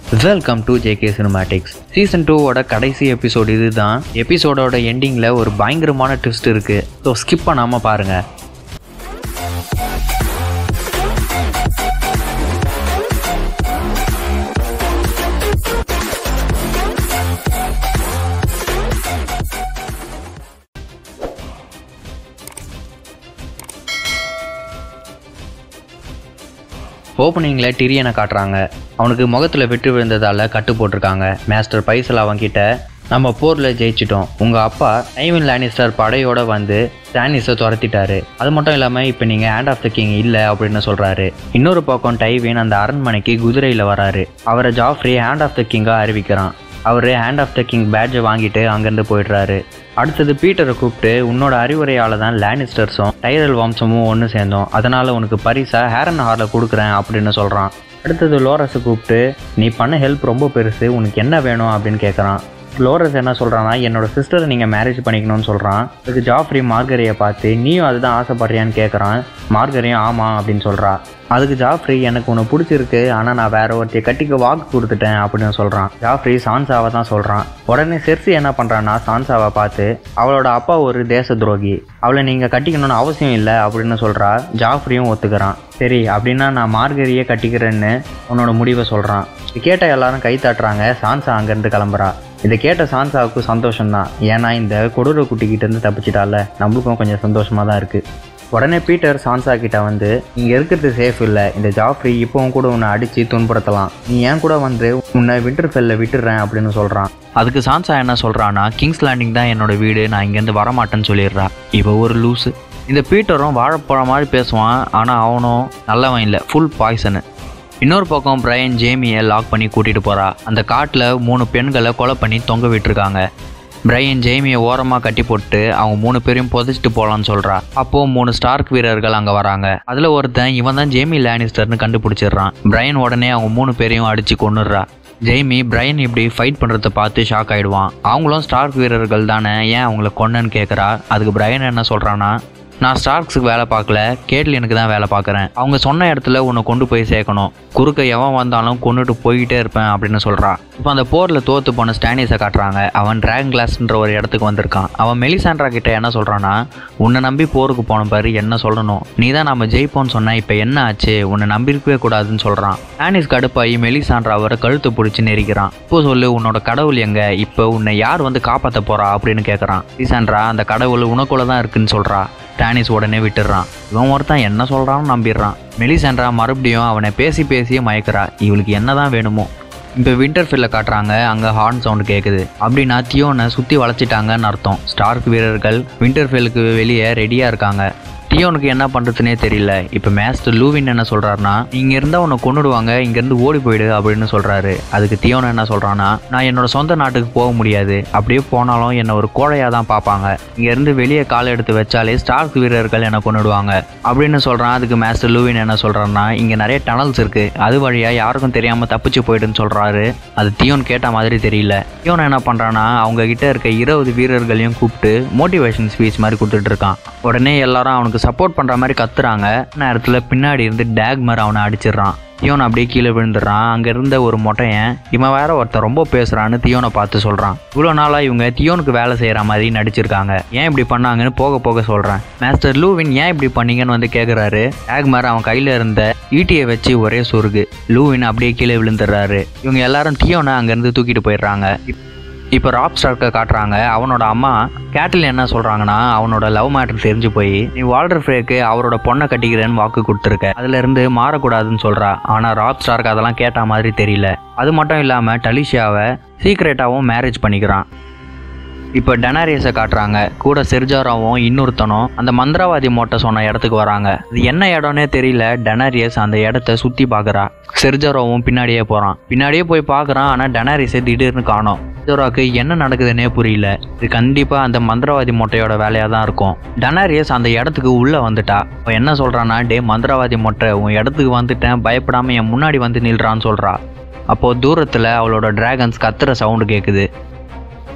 welcome to JK cinematics season டூவோட கடைசி episode இதுதான் எபிசோடோட எண்டிங்கில் ஒரு பயங்கரமான ட்விஸ்ட் இருக்குது ஸோ ஸ்கிப் பண்ணாமல் பாருங்கள் ஓப்பனிங்கில் டிரியனை காட்டுறாங்க அவனுக்கு முகத்தில் வெட்டு விழுந்ததால் கட்டு போட்டிருக்காங்க மாஸ்டர் பைசல் அவன்கிட்ட நம்ம போரில் ஜெயிச்சிட்டோம் உங்கள் அப்பா ஐவன் லானிஸ்டர் படையோட வந்து ஸ்டானிஸை துரத்திட்டாரு அது மட்டும் இல்லாமல் இப்போ நீங்கள் ஹேண்ட் ஆஃப் த கிங் இல்லை அப்படின்னு சொல்கிறாரு இன்னொரு பக்கம் டைவின் அந்த அரண்மனைக்கு குதிரையில் வராரு அவரை ஜாஃப்ரி ஹேண்ட் ஆஃப் த கிங்காக அறிவிக்கிறான் அவர் ஹேண்ட் ஆஃப் த கிங் பேட்ஜை வாங்கிட்டு அங்கேருந்து போயிடுறாரு அடுத்தது பீட்டரை கூப்பிட்டு உன்னோட அறிவுரையால் தான் லேனிஸ்டர்ஸும் டைரல் வம்சமும் ஒன்று சேர்ந்தோம் அதனால் உனக்கு பரிசாக ஹேரன் ஹாரில் கொடுக்குறேன் அப்படின்னு சொல்கிறான் அடுத்தது லோரஸை கூப்பிட்டு நீ பண்ண ஹெல்ப் ரொம்ப பெருசு உனக்கு என்ன வேணும் அப்படின்னு கேட்குறான் லோரஸ் என்ன சொல்கிறான்னா என்னோட சிஸ்டரை நீங்கள் மேரேஜ் பண்ணிக்கணும்னு சொல்கிறான் அதுக்கு ஜாஃப்ரி மார்கரியை பார்த்து நீயும் அதுதான் ஆசைப்படுறியான்னு கேட்குறான் மார்கரியும் ஆமாம் அப்படின்னு சொல்கிறா அதுக்கு ஜாஃப்ரி எனக்கு உன்னை பிடிச்சிருக்கு ஆனால் நான் வேற ஒருத்தைய கட்டிக்க வாக்கு கொடுத்துட்டேன் அப்படின்னு சொல்கிறான் ஜாஃப்ரி சான்சாவை தான் சொல்கிறான் உடனே செர்சி என்ன பண்ணுறான்னா சான்சாவை பார்த்து அவளோட அப்பா ஒரு தேச துரோகி அவளை நீங்கள் கட்டிக்கணும்னு அவசியம் இல்லை அப்படின்னு சொல்கிறா ஜாஃப்ரியும் ஒத்துக்கிறான் சரி அப்படின்னா நான் மார்கரியே கட்டிக்கிறேன்னு உன்னோட முடிவை சொல்கிறான் இது கேட்ட எல்லாரும் கை தட்டுறாங்க சான்சா அங்கேருந்து கிளம்புறா இதை கேட்ட சான்சாவுக்கு சந்தோஷம்தான் ஏன்னா இந்த கொடூர குட்டிக்கிட்ட இருந்து தப்பிச்சிட்டால நம்மளுக்கும் கொஞ்சம் சந்தோஷமாக தான் இருக்குது உடனே பீட்டர் சான்சா கிட்ட வந்து இங்கே இருக்கிறது சேஃப் இல்லை இந்த ஜாஃப்ரி இப்போவும் கூட உன்னை அடித்து துன்புறுத்தலாம் நீ ஏன் கூட வந்து உன்னை விண்டர்ஃபெல்ல விட்டுடுறேன் அப்படின்னு சொல்கிறான் அதுக்கு சான்சா என்ன சொல்கிறான்னா கிங்ஸ் லேண்டிங் தான் என்னோட வீடு நான் இங்கேருந்து வரமாட்டேன்னு சொல்லிடுறா இவ ஒரு லூஸு இந்த பீட்டரும் வாழைப்பழம் மாதிரி பேசுவான் ஆனால் அவனும் நல்லவன் இல்லை ஃபுல் பாய்சனு இன்னொரு பக்கம் பிரையன் ஜேமியை லாக் பண்ணி கூட்டிகிட்டு போகிறா அந்த காட்டில் மூணு பெண்களை கொலை பண்ணி தொங்க விட்டுருக்காங்க பிரையன் ஜேமியை ஓரமாக கட்டி போட்டு அவங்க மூணு பேரையும் புதைச்சிட்டு போகலான்னு சொல்கிறா அப்போது மூணு ஸ்டார்க் வீரர்கள் அங்கே வராங்க அதில் ஒருத்தன் இவன் தான் ஜேமி லேனிஸ்டர்னு கண்டுபிடிச்சிடுறான் பிரையன் உடனே அவங்க மூணு பேரையும் அடித்து கொன்னுடுறா ஜெய்மி பிரையன் இப்படி ஃபைட் பண்ணுறத பார்த்து ஷாக் ஆகிடுவான் அவங்களும் ஸ்டார்க் வீரர்கள் தானே ஏன் அவங்கள கொன்னன்னு கேட்குறா அதுக்கு பிரையன் என்ன சொல்கிறான்னா நான் ஸ்டார்க்ஸுக்கு வேலை பார்க்கல கேட்லினுக்கு தான் வேலை பார்க்குறேன் அவங்க சொன்ன இடத்துல உன்னை கொண்டு போய் சேர்க்கணும் குறுக்க எவன் வந்தாலும் கொண்டுட்டு போய்கிட்டே இருப்பேன் அப்படின்னு சொல்கிறான் இப்போ அந்த போரில் தோற்று போன ஸ்டானிஸை காட்டுறாங்க அவன் டிராகன் கிளாஸ்ன்ற ஒரு இடத்துக்கு வந்திருக்கான் அவன் மெலிசாண்ட்ரா கிட்ட என்ன சொல்கிறான்னா உன்னை நம்பி போருக்கு போன பாரு என்ன சொல்லணும் நீ தான் நம்ம ஜெயிப்போன்னு சொன்ன இப்போ என்ன ஆச்சு உன்னை நம்பியிருக்கவே கூடாதுன்னு சொல்கிறான் ஸ்டானிஸ் கடுப்பாகி மெலிசாண்ட்ரா அவரை கழுத்து பிடிச்சி நெரிக்கிறான் இப்போ சொல்லு உன்னோட கடவுள் எங்க இப்போ உன்னை யார் வந்து காப்பாற்ற போறா அப்படின்னு கேட்குறான் மெலிசாண்ட்ரா அந்த கடவுள் உனக்குள்ள தான் இருக்குன்னு சொல்கிறா டானிஸ் உடனே விட்டுடுறான் இவன் ஒருத்தன் என்ன சொல்கிறான்னு நம்பிடுறான் மெலிசென்ட்ரா மறுபடியும் அவனை பேசி பேசியே மயக்கிறா இவளுக்கு என்ன தான் வேணுமோ இப்போ விண்டர்ஃபீல்ல காட்டுறாங்க அங்கே ஹார்ன் சவுண்டு கேட்குது அப்படின்னா தியோனை சுற்றி வளைச்சிட்டாங்கன்னு அர்த்தம் ஸ்டார்க் வீரர்கள் விண்டர்ஃபீல்டுக்கு வெளியே ரெடியாக இருக்காங்க டியோனுக்கு என்ன பண்ணுறதுனே தெரியல இப்போ மேஸ்டர் லூவின் என்ன சொல்கிறாருன்னா இங்கே இருந்தால் உன்னை கொண்டுடுவாங்க இங்கேருந்து ஓடி போயிடு அப்படின்னு சொல்கிறாரு அதுக்கு தியோன் என்ன சொல்கிறான்னா நான் என்னோட சொந்த நாட்டுக்கு போக முடியாது அப்படியே போனாலும் என்னை ஒரு கோழையாக தான் பார்ப்பாங்க இங்கேருந்து வெளியே கால் எடுத்து வச்சாலே ஸ்டார்க் வீரர்கள் என்னை கொண்டுடுவாங்க அப்படின்னு சொல்கிறான் அதுக்கு மேஸ்டர் லூவின் என்ன சொல்கிறான்னா இங்கே நிறைய டனல்ஸ் இருக்குது அது வழியாக யாருக்கும் தெரியாமல் தப்பிச்சு போயிடுன்னு சொல்கிறாரு அது தியோன் கேட்ட மாதிரி தெரியல தியோன் என்ன பண்ணுறான்னா அவங்க கிட்ட இருக்க இருபது வீரர்களையும் கூப்பிட்டு மோட்டிவேஷன் ஸ்பீச் மாதிரி கொடுத்துட்டு இருக்கான் உடனே எல்லாரும் அவனுக்கு சப்போர்ட் பண்ணுற மாதிரி கத்துறாங்க நேரத்தில் பின்னாடி இருந்து டேக்மர் அவனை அடிச்சிடுறான் தியோன் அப்படியே கீழே விழுந்துடுறான் அங்கே இருந்த ஒரு மொட்டையன் இவன் வேற ஒருத்தன் ரொம்ப பேசுகிறான்னு தியோனை பார்த்து சொல்கிறான் இவ்வளோ நாளாக இவங்க தியோனுக்கு வேலை செய்கிற மாதிரி நடிச்சிருக்காங்க ஏன் இப்படி பண்ணாங்கன்னு போக போக சொல்கிறேன் மாஸ்டர் லூவின் ஏன் இப்படி பண்ணீங்கன்னு வந்து கேட்குறாரு டேக்மர் அவன் கையில் இருந்த ஈட்டியை வச்சு ஒரே சொருகு லூவின் அப்படியே கீழே விழுந்துடுறாரு இவங்க எல்லாரும் தியோனை அங்கேருந்து தூக்கிட்டு போயிடுறாங்க இப்போ ராப் ஸ்டார்க்கை காட்டுறாங்க அவனோட அம்மா கேட்டில் என்ன சொல்கிறாங்கன்னா அவனோட லவ் மேட்டர் தெரிஞ்சு போய் நீ வால்டர் ஃப்ரேக்கு அவரோட பொண்ணை கட்டிக்கிறேன்னு வாக்கு கொடுத்துருக்க அதுலேருந்து மாறக்கூடாதுன்னு சொல்கிறா ஆனால் ராப் ஸ்டார்க் அதெல்லாம் கேட்ட மாதிரி தெரியல அது மட்டும் இல்லாமல் டலிஷியாவை சீக்ரெட்டாகவும் மேரேஜ் பண்ணிக்கிறான் இப்போ டெனாரியஸை காட்டுறாங்க கூட செர்ஜாராவும் இன்னொருத்தனும் அந்த மந்திரவாதி மோட்டை சொன்ன இடத்துக்கு வராங்க இது என்ன இடம்னே தெரியல டெனாரியஸ் அந்த இடத்த சுற்றி பார்க்குறா செர்ஜாராவும் பின்னாடியே போகிறான் பின்னாடியே போய் பார்க்குறான் ஆனால் டெனாரியஸை திடீர்னு காணோம் செர்ஜாராவுக்கு என்ன நடக்குதுன்னே புரியல இது கண்டிப்பாக அந்த மந்திரவாதி மொட்டையோட வேலையாக தான் இருக்கும் டெனாரியஸ் அந்த இடத்துக்கு உள்ளே வந்துட்டா அவன் என்ன சொல்கிறான்னா டே மந்திரவாதி மொட்டை உன் இடத்துக்கு வந்துட்டேன் பயப்படாமல் என் முன்னாடி வந்து நில்றான்னு சொல்கிறா அப்போது தூரத்தில் அவளோட டிராகன்ஸ் கத்துற சவுண்டு கேட்குது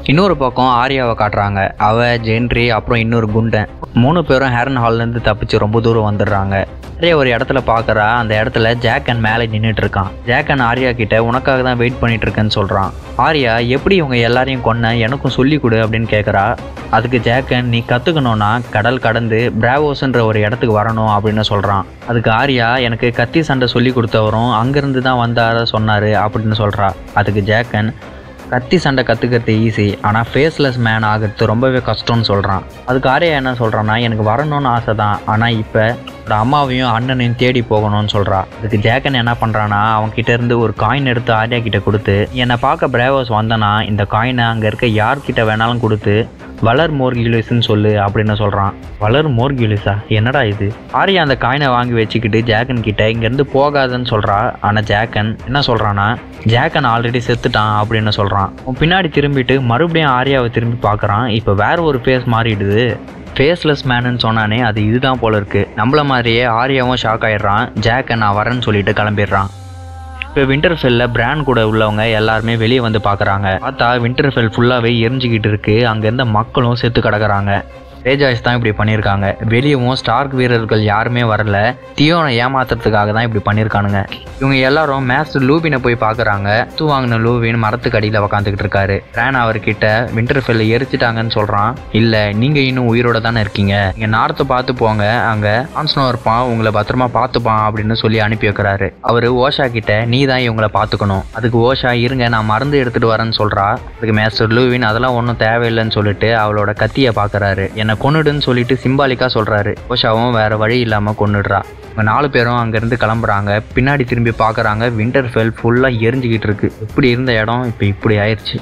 இன்னொரு பக்கம் ஆர்யாவை காட்டுறாங்க அவ ஜென்ரி அப்புறம் இன்னொரு குண்டன் மூணு பேரும் ஹேரன் ஹால்லேருந்து தப்பிச்சு ரொம்ப தூரம் வந்துடுறாங்க ஆர்யா ஒரு இடத்துல பார்க்குறா அந்த இடத்துல ஜாக்கன் மேலே நின்றுட்டு இருக்கான் ஜாக்கன் ஆர்யா கிட்ட உனக்காக தான் வெயிட் பண்ணிட்டு இருக்கேன்னு சொல்கிறான் ஆர்யா எப்படி இவங்க எல்லாரையும் கொன்ன எனக்கும் சொல்லி கொடு அப்படின்னு கேட்குறா அதுக்கு ஜாக்கன் நீ கற்றுக்கணும்னா கடல் கடந்து பிராவோஸ்ன்ற ஒரு இடத்துக்கு வரணும் அப்படின்னு சொல்கிறான் அதுக்கு ஆர்யா எனக்கு கத்தி சண்டை சொல்லி கொடுத்தவரும் அங்கேருந்து தான் வந்தார சொன்னார் அப்படின்னு சொல்கிறா அதுக்கு ஜாக்கன் கத்தி சண்டை கற்றுக்கிறது ஈஸி ஆனால் ஃபேஸ்லெஸ் மேன் ஆகிறது ரொம்பவே கஷ்டம்னு சொல்கிறான் அதுக்கு ஆர்யா என்ன சொல்கிறான்னா எனக்கு வரணும்னு ஆசை தான் ஆனால் இப்போ ஒரு அம்மாவையும் அண்ணனையும் தேடி போகணும்னு சொல்கிறா அதுக்கு ஜேக்கன் என்ன பண்ணுறான்னா அவன் கிட்ட இருந்து ஒரு காயின் எடுத்து ஆர்யா கிட்ட கொடுத்து என்னை பார்க்க பிரேவர்ஸ் வந்தனா இந்த காயினை அங்கே இருக்க யார்கிட்ட வேணாலும் கொடுத்து வளர் மோர்கியூலிஸ்ன்னு சொல்லு அப்படின்னு சொல்கிறான் வளர் மோர்கியூலிஸா என்னடா இது ஆர்யா அந்த காயினை வாங்கி வச்சுக்கிட்டு ஜாக்கன் கிட்ட இங்கேருந்து போகாதன்னு சொல்கிறா ஆனால் ஜாக்கன் என்ன சொல்கிறான்னா ஜாக்கன் ஆல்ரெடி செத்துட்டான் அப்படின்னு சொல்கிறான் அவன் பின்னாடி திரும்பிட்டு மறுபடியும் ஆர்யாவை திரும்பி பார்க்குறான் இப்போ வேற ஒரு ஃபேஸ் மாறிடுது ஃபேஸ்லெஸ் மேனுன்னு சொன்னானே அது இதுதான் போல இருக்கு நம்மள மாதிரியே ஆர்யாவும் ஷாக் ஆயிடுறான் ஜாக்கன் நான் வரேன்னு சொல்லிட்டு கிளம்பிடுறான் இப்போ விண்டர்ஃபெல்லில் பிராண்ட் கூட உள்ளவங்க எல்லாருமே வெளியே வந்து பார்க்குறாங்க பார்த்தா விண்டர்ஃபெல் ஃபுல்லாகவே எரிஞ்சுக்கிட்டு இருக்கு அங்கே இருந்த மக்களும் செத்து கிடக்குறாங்க ரேஜாய்ஸ் தான் இப்படி பண்ணியிருக்காங்க வெளியவும் ஸ்டார்க் வீரர்கள் யாருமே வரல தியோனை ஏமாத்துறதுக்காக தான் இப்படி பண்ணியிருக்கானுங்க இவங்க எல்லாரும் மேஸ்டர் லூபினை போய் பார்க்குறாங்க தூ வாங்கின லூவின் மரத்துக்கு அடியில் உக்காந்துக்கிட்டு இருக்காரு ரேன் அவர்கிட்ட விண்டர்ஃபெல்ல எரிச்சிட்டாங்கன்னு சொல்கிறான் இல்லை நீங்கள் இன்னும் உயிரோட தானே இருக்கீங்க நீங்கள் நார்த்தை பார்த்து போங்க அங்கே ஆன்ஸ்னோ இருப்பான் உங்களை பத்திரமா பார்த்துப்பான் அப்படின்னு சொல்லி அனுப்பி வைக்கிறாரு அவர் ஓஷா கிட்ட நீ தான் இவங்களை பார்த்துக்கணும் அதுக்கு ஓஷா இருங்க நான் மருந்து எடுத்துட்டு வரேன்னு சொல்றா அதுக்கு மேஸ்டர் லூவின் அதெல்லாம் ஒன்றும் தேவையில்லைன்னு சொல்லிட்டு அவளோட கத்தியை பார்க்கறாரு என்னை கொன்னுடுன்னு சொல்லிட்டு சிம்பாலிக்கா சொல்றாரு ஓஷாவும் வேற வழி இல்லாம கொன்னுடுறா இவங்க நாலு பேரும் அங்கேருந்து கிளம்புறாங்க பின்னாடி திரும்பி பார்க்கறாங்க விண்டர்ஃபெல் ஃபுல்லாக எரிஞ்சுக்கிட்டு இருக்கு இப்படி இருந்த இடம் இப்போ இப்படி ஆயிடுச்சு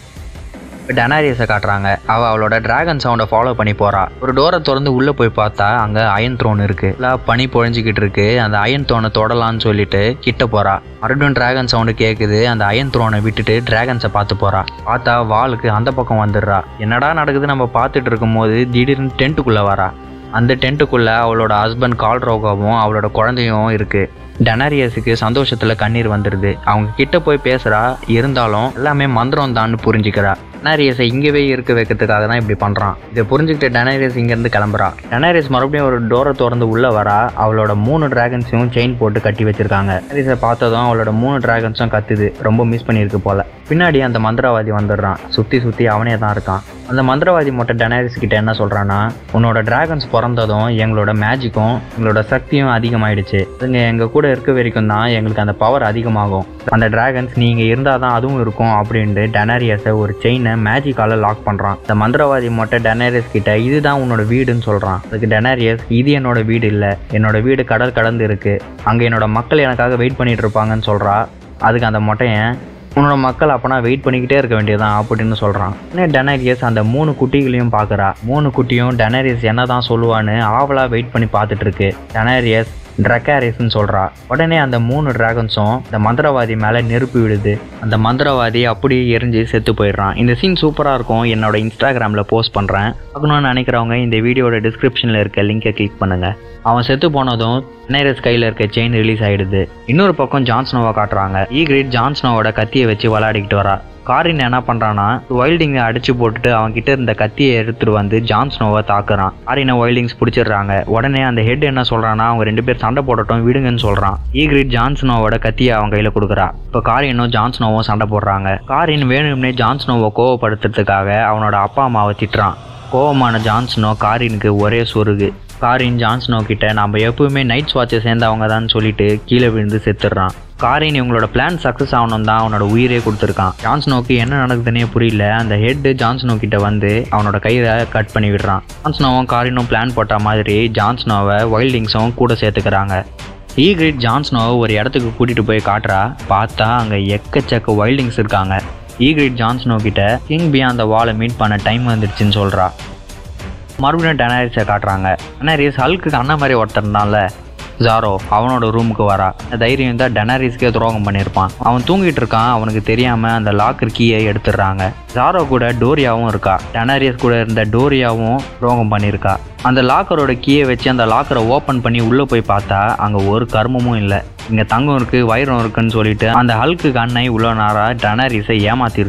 டெனாரியஸை காட்டுறாங்க அவள் அவளோட டிராகன் சவுண்டை ஃபாலோ பண்ணி போறா ஒரு டோரை திறந்து உள்ளே போய் பார்த்தா அங்கே அயன் த்ரோன் இருக்கு எல்லாம் பனி பொழிஞ்சிக்கிட்டு இருக்கு அந்த அயன் த்ரோனை தொடலான்னு சொல்லிட்டு கிட்ட போறா மறுபடியும் டிராகன் சவுண்டு கேட்குது அந்த அயன் த்ரோனை விட்டுட்டு டிராகன்ஸை பார்த்து போறா பார்த்தா வாளுக்கு அந்த பக்கம் வந்துடுறா என்னடா நடக்குது நம்ம பார்த்துட்டு இருக்கும்போது திடீர்னு டென்ட்டுக்குள்ளே வரா அந்த டென்ட்டுக்குள்ளே அவளோட ஹஸ்பண்ட் கால் ரோகாவும் அவளோட குழந்தையும் இருக்கு டெனாரியஸுக்கு சந்தோஷத்தில் கண்ணீர் வந்துடுது அவங்க கிட்ட போய் பேசுகிறா இருந்தாலும் எல்லாமே மந்திரம் தான் புரிஞ்சுக்கிறா டெனாரியஸை இங்கேவே இருக்க வைக்கிறதுக்காக தான் இப்படி பண்ணுறான் இதை புரிஞ்சுக்கிட்டு டெனாரியஸ் இங்கேருந்து கிளம்புறா டெனாரியஸ் மறுபடியும் ஒரு டோரை திறந்து உள்ளே வரா அவளோட மூணு டிராகன்ஸையும் செயின் போட்டு கட்டி வச்சிருக்காங்க டெனாரியஸை பார்த்ததும் அவளோட மூணு டிராகன்ஸும் கத்துது ரொம்ப மிஸ் பண்ணியிருக்கு போல பின்னாடி அந்த மந்திரவாதி வந்துடுறான் சுற்றி சுற்றி அவனே தான் இருக்கான் அந்த மந்திரவாதி மட்டும் டெனாரிஸ் கிட்ட என்ன சொல்றான்னா உன்னோட டிராகன்ஸ் பிறந்ததும் எங்களோட மேஜிக்கும் எங்களோட சக்தியும் அதிகமாயிடுச்சு இதுங்க எங்க கூட இருக்க வரைக்கும் தான் எங்களுக்கு அந்த பவர் அதிகமாகும் அந்த டிராகன்ஸ் நீங்க இருந்தால் தான் அதுவும் இருக்கும் அப்படின்ட்டு டெனாரியஸை ஒரு செயினை மேஜிக்கால லாக் பண்றான் இந்த மந்திரவாதி மட்டும் டெனாரியஸ் கிட்ட இதுதான் உன்னோட வீடுன்னு சொல்றான் அதுக்கு டெனாரியஸ் இது என்னோட வீடு இல்லை என்னோட வீடு கடல் கடந்து இருக்கு அங்க என்னோட மக்கள் எனக்காக வெயிட் பண்ணிட்டு இருப்பாங்கன்னு சொல்றா அதுக்கு அந்த மொட்டையன் உன்னோட மக்கள் அப்பனா வெயிட் பண்ணிக்கிட்டே இருக்க வேண்டியதுதான் அப்படின்னு சொல்கிறான் உடனே டெனாரியஸ் அந்த மூணு குட்டிகளையும் பார்க்குறா மூணு குட்டியும் டெனாரியஸ் என்ன தான் சொல்லுவான்னு ஆவலாக வெயிட் பண்ணி பார்த்துட்டு இருக்கு டெனாரியஸ் ட்ரக்காரிஸ்ன்னு சொல்கிறா உடனே அந்த மூணு டிராகன்ஸும் இந்த மந்திரவாதி மேலே நெருப்பு விடுது அந்த மந்திரவாதி அப்படியே எரிஞ்சு செத்து போயிடுறான் இந்த சீன் சூப்பராக இருக்கும் என்னோட இன்ஸ்டாகிராமில் போஸ்ட் பண்ணுறேன் பார்க்கணும்னு நினைக்கிறவங்க இந்த வீடியோட டிஸ்கிரிப்ஷனில் இருக்க லிங்கை கிளிக் பண்ணுங்கள் அவன் செத்து போனதும் நைரஸ் கையில் இருக்க செயின் ரிலீஸ் ஆயிடுது இன்னொரு பக்கம் ஜான்ஸ்னோவை காட்டுறாங்க ஈகிரிட் ஜான்ஸ்னோவோட கத்தியை வச்சு விளையாடிக்கிட்டு வரா காரின் என்ன பண்ணுறான்னா வைல்டிங்கை அடிச்சு போட்டுட்டு அவன் கிட்ட இருந்த கத்தியை எடுத்துட்டு வந்து ஜான்ஸ்னோவை தாக்குறான் காரினை வைல்டிங்ஸ் பிடிச்சிடுறாங்க உடனே அந்த ஹெட் என்ன சொல்றான்னா அவங்க ரெண்டு பேர் சண்டை போடட்டும் விடுங்கன்னு சொல்றான் ஈகிரிட் ஜான்ஸ்னோவோட கத்தியை அவன் கையில கொடுக்குறா இப்போ காரினும் ஜான்ஸ்னோவும் சண்டை போடுறாங்க காரின் வேணும்னே ஜான்ஸ்னோவை கோவப்படுத்துறதுக்காக அவனோட அப்பா அம்மாவை திட்டுறான் கோவமான ஜான்ஸ்னோ காரினுக்கு ஒரே சொருகு காரின் ஜான்ஸ்னோ கிட்ட நம்ம எப்பவுமே நைட் வாட்சை சேர்ந்தவங்க தான் சொல்லிட்டு கீழே விழுந்து செத்துடுறான் காரின் இவங்களோட பிளான் சக்ஸஸ் ஆகணும் தான் அவனோட உயிரே கொடுத்துருக்கான் ஜான்ஸ்னோக்கு என்ன நடக்குதுன்னே புரியல அந்த ஹெட் ஜான்ஸ்னோ கிட்ட வந்து அவனோட கையை கட் பண்ணி விடுறான் ஜான்ஸ்னோவும் காரினும் பிளான் போட்ட மாதிரி ஜான்ஸ்னோவை வைல்டிங்ஸும் கூட சேர்த்துக்கிறாங்க ஈகிரிட் ஜான்ஸ்னோவை ஒரு இடத்துக்கு கூட்டிட்டு போய் காட்டுறா பார்த்தா அங்கே எக்கச்சக்க வைல்டிங்ஸ் இருக்காங்க ஈகிரிட் ஜான்ஸ்னோ கிட்ட கிங் பியாண்ட் த வாலை மீட் பண்ண டைம் வந்துடுச்சுன்னு சொல்றா மறுபடியும் டெனாரிஸை காட்டுறாங்க டெனாரிஸ் ஹல்க்கு அண்ணன் மாதிரி ஒருத்தர் இருந்தான்ல ஜாரோ அவனோட ரூமுக்கு வரா அந்த தைரியம் தான் டெனாரிஸ்க்கே துரோகம் பண்ணியிருப்பான் அவன் தூங்கிட்டு இருக்கான் அவனுக்கு தெரியாம அந்த லாக்கர் கீயை எடுத்துடுறாங்க ஜாரோ கூட டோரியாவும் இருக்கா டெனாரியஸ் கூட இருந்த டோரியாவும் துரோகம் பண்ணியிருக்கா அந்த லாக்கரோட கீயை வச்சு அந்த லாக்கரை ஓப்பன் பண்ணி உள்ளே போய் பார்த்தா அங்கே ஒரு கர்மமும் இல்லை இங்கே தங்கம் இருக்கு வைரம் இருக்குன்னு சொல்லிட்டு அந்த ஹல்க்கு அண்ணை உள்ள நேரா டெனாரிஸை ஏமாத்திருக்கான்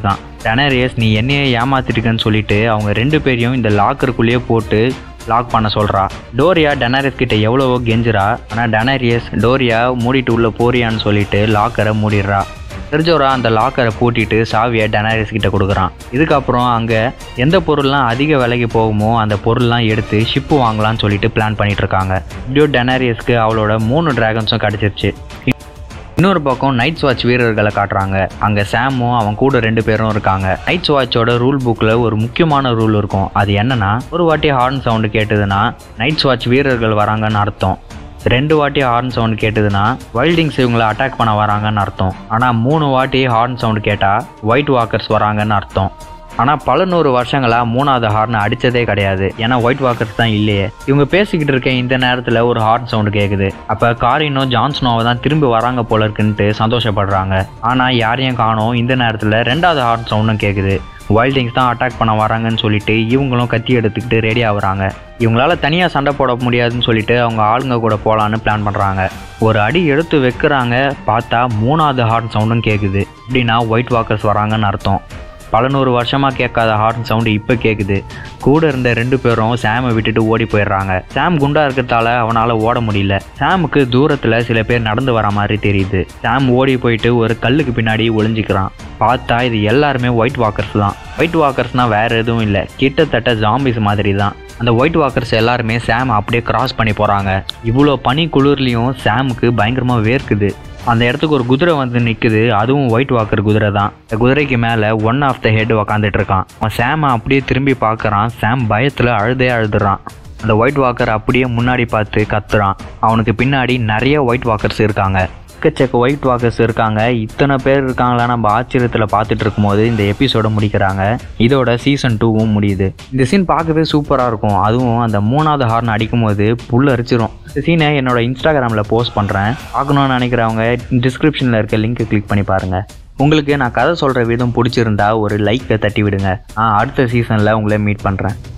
டெனரியஸ் நீ என்னையே ஏமாத்திருக்கன்னு சொல்லிட்டு அவங்க ரெண்டு பேரையும் இந்த லாக்கருக்குள்ளேயே போட்டு லாக் பண்ண சொல்கிறா டோரியா டெனாரியஸ் கிட்ட எவ்வளவோ கெஞ்சுறா ஆனால் டெனாரியஸ் டோரியா மூடிட்டு உள்ள போறியான்னு சொல்லிட்டு லாக்கரை மூடிடுறா தெரிஞ்சவரா அந்த லாக்கரை பூட்டிட்டு சாவியை டெனாரியஸ் கிட்ட கொடுக்குறான் இதுக்கப்புறம் அங்கே எந்த பொருள்லாம் அதிக விலைக்கு போகுமோ அந்த பொருள்லாம் எடுத்து ஷிப்பு வாங்கலாம்னு சொல்லிட்டு பிளான் பண்ணிட்டு இருக்காங்க இப்படியோ டெனாரியஸ்க்கு அவளோட மூணு டிராகன்ஸும் கிடச்சிருச்சு இன்னொரு பக்கம் நைட்ஸ் வாட்ச் வீரர்களை காட்டுறாங்க அங்கே சாமும் அவன் கூட ரெண்டு பேரும் இருக்காங்க நைட்ஸ் வாட்சோட ரூல் புக்கில் ஒரு முக்கியமான ரூல் இருக்கும் அது என்னன்னா ஒரு வாட்டி ஹார்ன் சவுண்டு கேட்டதுன்னா நைட்ஸ் வாட்ச் வீரர்கள் வராங்கன்னு அர்த்தம் ரெண்டு வாட்டி ஹார்ன் சவுண்ட் கேட்டதுன்னா வைல்டிங்ஸ் இவங்களை அட்டாக் பண்ண வராங்கன்னு அர்த்தம் ஆனால் மூணு வாட்டி ஹார்ன் சவுண்ட் கேட்டால் ஒயிட் வாக்கர்ஸ் வராங்கன்னு அர்த்தம் ஆனால் பல நூறு வருஷங்களா மூணாவது ஹார்ன் அடித்ததே கிடையாது ஏன்னா ஒயிட் வாக்கர்ஸ் தான் இல்லையே இவங்க பேசிக்கிட்டு இருக்க இந்த நேரத்தில் ஒரு ஹார்ன் சவுண்டு கேட்குது அப்போ காரினோ ஜான்ஸ்னோவை தான் திரும்பி வராங்க போல இருக்குன்ட்டு சந்தோஷப்படுறாங்க ஆனால் யாரையும் காணோம் இந்த நேரத்தில் ரெண்டாவது ஹார்ன் சவுண்டும் கேட்குது வைல்டிங்ஸ் தான் அட்டாக் பண்ண வராங்கன்னு சொல்லிட்டு இவங்களும் கத்தி எடுத்துக்கிட்டு ரெடி ஆகுறாங்க இவங்களால தனியாக சண்டை போட முடியாதுன்னு சொல்லிட்டு அவங்க ஆளுங்க கூட போகலான்னு பிளான் பண்ணுறாங்க ஒரு அடி எடுத்து வைக்கிறாங்க பார்த்தா மூணாவது ஹார்ன் சவுண்டும் கேட்குது அப்படின்னா ஒயிட் வாக்கர்ஸ் வராங்கன்னு அர்த்தம் பல நூறு வருஷமாக கேட்காத ஹார்ன் சவுண்டு இப்போ கேட்குது கூட இருந்த ரெண்டு பேரும் சாமை விட்டுட்டு ஓடி போயிடுறாங்க சாம் குண்டா இருக்கிறதால அவனால் ஓட முடியல சாமுக்கு தூரத்தில் சில பேர் நடந்து வர மாதிரி தெரியுது சாம் ஓடி போயிட்டு ஒரு கல்லுக்கு பின்னாடி ஒளிஞ்சிக்கிறான் பார்த்தா இது எல்லாருமே ஒயிட் வாக்கர்ஸ் தான் ஒயிட் வாக்கர்ஸ்னால் வேறு எதுவும் இல்லை கிட்டத்தட்ட ஜாம்பிஸ் மாதிரி தான் அந்த ஒயிட் வாக்கர்ஸ் எல்லாருமே சாம் அப்படியே கிராஸ் பண்ணி போகிறாங்க இவ்வளோ பனி குளிர்லையும் சாமுக்கு பயங்கரமாக வேர்க்குது அந்த இடத்துக்கு ஒரு குதிரை வந்து நிற்குது அதுவும் ஒயிட் வாக்கர் குதிரை தான் இந்த குதிரைக்கு மேலே ஒன் ஆஃப் த ஹெட் உக்காந்துட்டு இருக்கான் அவன் சாமை அப்படியே திரும்பி பார்க்குறான் சாம் பயத்தில் அழுதே அழுதுறான் அந்த ஒயிட் வாக்கர் அப்படியே முன்னாடி பார்த்து கத்துறான் அவனுக்கு பின்னாடி நிறைய ஒயிட் வாக்கர்ஸ் இருக்காங்க எக்கச்சக்க ஒயிட் வாக்கர்ஸ் இருக்காங்க இத்தனை பேர் இருக்காங்களா நம்ம ஆச்சரியத்தில் பார்த்துட்டு இருக்கும்போது இந்த எபிசோட முடிக்கிறாங்க இதோட சீசன் டூவும் முடியுது இந்த சீன் பார்க்கவே சூப்பராக இருக்கும் அதுவும் அந்த மூணாவது ஹார்ன் அடிக்கும் போது புல் அரிச்சிரும் இந்த சீனை என்னோட இன்ஸ்டாகிராமில் போஸ்ட் பண்ணுறேன் பார்க்கணும்னு நினைக்கிறவங்க டிஸ்கிரிப்ஷனில் இருக்க லிங்க் கிளிக் பண்ணி பாருங்கள் உங்களுக்கு நான் கதை சொல்கிற விதம் பிடிச்சிருந்தா ஒரு லைக்கை தட்டி விடுங்க நான் அடுத்த சீசனில் உங்களை மீட் பண்ணுறேன்